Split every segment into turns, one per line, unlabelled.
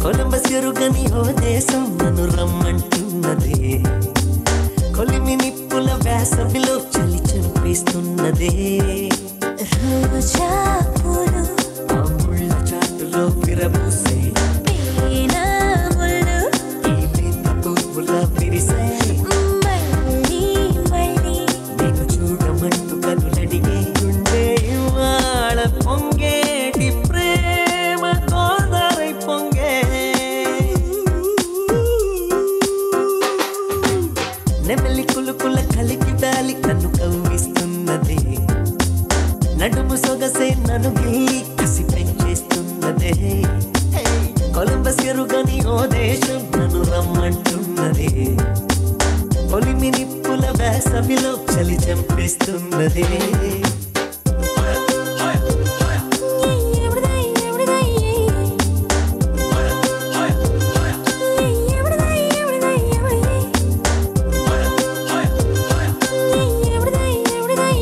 Columbus ఎరుగని ఓ దేశం నన్ను రమ్మంటున్నదే కొలిమి నిప్పుల వేసవిలో చలి చంపేస్తున్నదే
రోజా పూలు
ఆ ముళ్ళ చాటులో విరబూసే
పేనాములు
ఈ లేత పువ్వుల విరిసే
మళ్ళీ మళ్ళీ
నేను చూడమంటూ కనులడిగే గుండె ఇవాళ పొంగేటి ప్రేమ గోదావరి పొంగే నెమలి కులుకుల కలికి గాలి నన్ను కవ్విస్తున్నదే నడుము సొగసే నన్ను గిల్లి కసి పెంచేస్తున్నదే కొలంబస్ ఎరుగని ఓ దేశం నన్ను రమ్మంటున్నదే ఒలిమి నిప్పుల వేసవిలో చలి చంపేస్తున్నదే
ఎవడదై ఎవడదై ఎవడదై ఎవడదై ఎవడదై ఎవడదై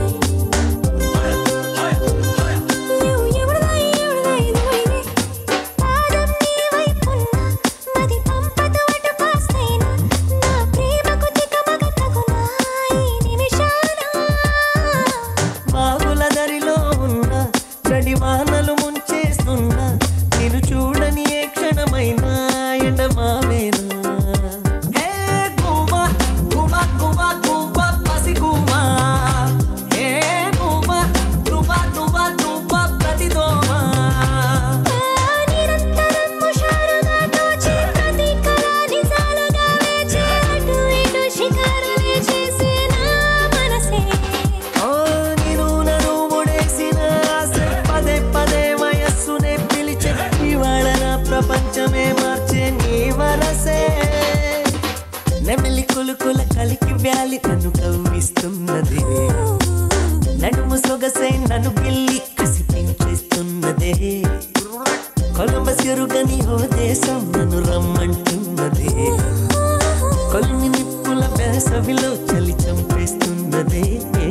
ఎవడదై ఎవడదై పాదం నీ వైపున్నా మది పంపదు అటు కాస్తైనా నా ప్రేమకు తికమక తగునా ఈ నిమిషాన
బావుల దరిలో ఉన్న చడి వానలు ముంచేస్తున్నా నేను చూడని ఏ క్షణమైనా ఎండమావేనా హే గుమా, గుమా, గుమా, గుమా, పసి గుమా. హే గుమా, గుమా, గుమా, గుమా, ప్రతిదోమా.
నిరంతరం హుషారుగా తోచే ప్రతి కళ నిజాలుగా వేచే అటు ఇటు షికారులే చేసే నా మనసే
ఓ నిన్ను నన్ను ముడేసిన ఆశ పదే పదే వయస్సునే పిలిచే ఇవాళ నా ప్రపంచమే మార్చే నీ వరసే నెమలి కులుకుల కలికి వ్యాలి నన్ను కవ్విస్తున్నది నడుము సొగసే నన్ను గిల్లి కసి పెంచేస్తున్నదే కొలంబస్ ఎరుగని ఓ దేశం నన్ను రమ్మంటున్నదే కొలిమి నిప్పుల వేసవిలో చలి చంపేస్తున్నదే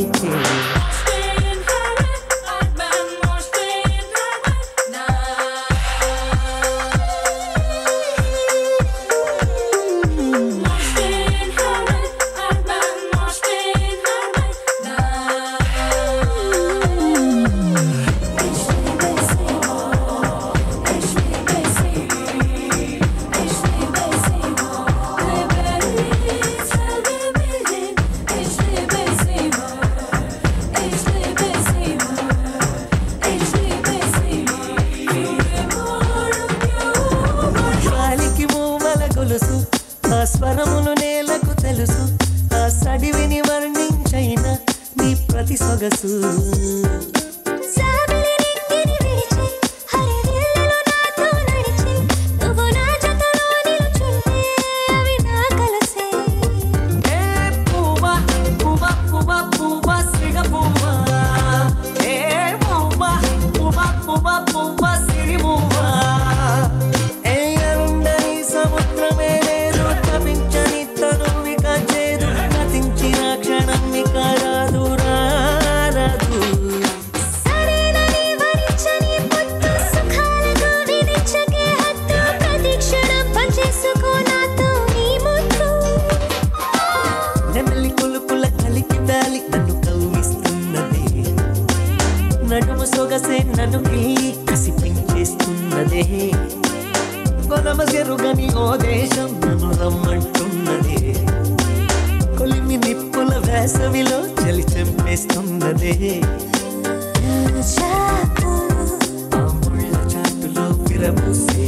గాలికి మూవల గొలుసు ఆ స్వరములు నేలకు తెలుసు ఆ సడివిని వర్ణించైన నీ ప్రతి సొగసు
సాబిలి నింగిని విడిచి హరివిల్లులు నాతో నడిచి నువ్వు నా జతలో నిలుచుంటే అవి నా కలసే
ఏ పువ్వా, పువ్వా, పువ్వా, పువ్వా, సిగ పువ్వా. ఏ పువ్వా, పువ్వా, పువ్వా, పువ్వా, సిరి పువ్వా. ఏ అరుండని సముద్రమే లేదు, తపించని తనువిక చేదు, గతించిన క్షణం ఇక రాదు, రారదు.
సరేనని వరించని పొత్తు సుఖాలకు విధించకే హద్దు ప్రతి క్షణం పనిచేసుకో నాతో నీ ముద్దు
నెమలి కులుకుల కలికి వ్యాలి నన్ను కవ్విస్తున్నది నడుము సొగసే నన్ను గిల్లి కసి పెంచేస్తున్నదే కొనమ జరుగని ఓ దేశం నన్ను రమ్మంటున్నది కొలిమి నిప్పుల వేసవిలో చలి చంపేస్తున్నదే
రోజా పూలు
ఆ ముళ్ళ చాటులో విరబూసే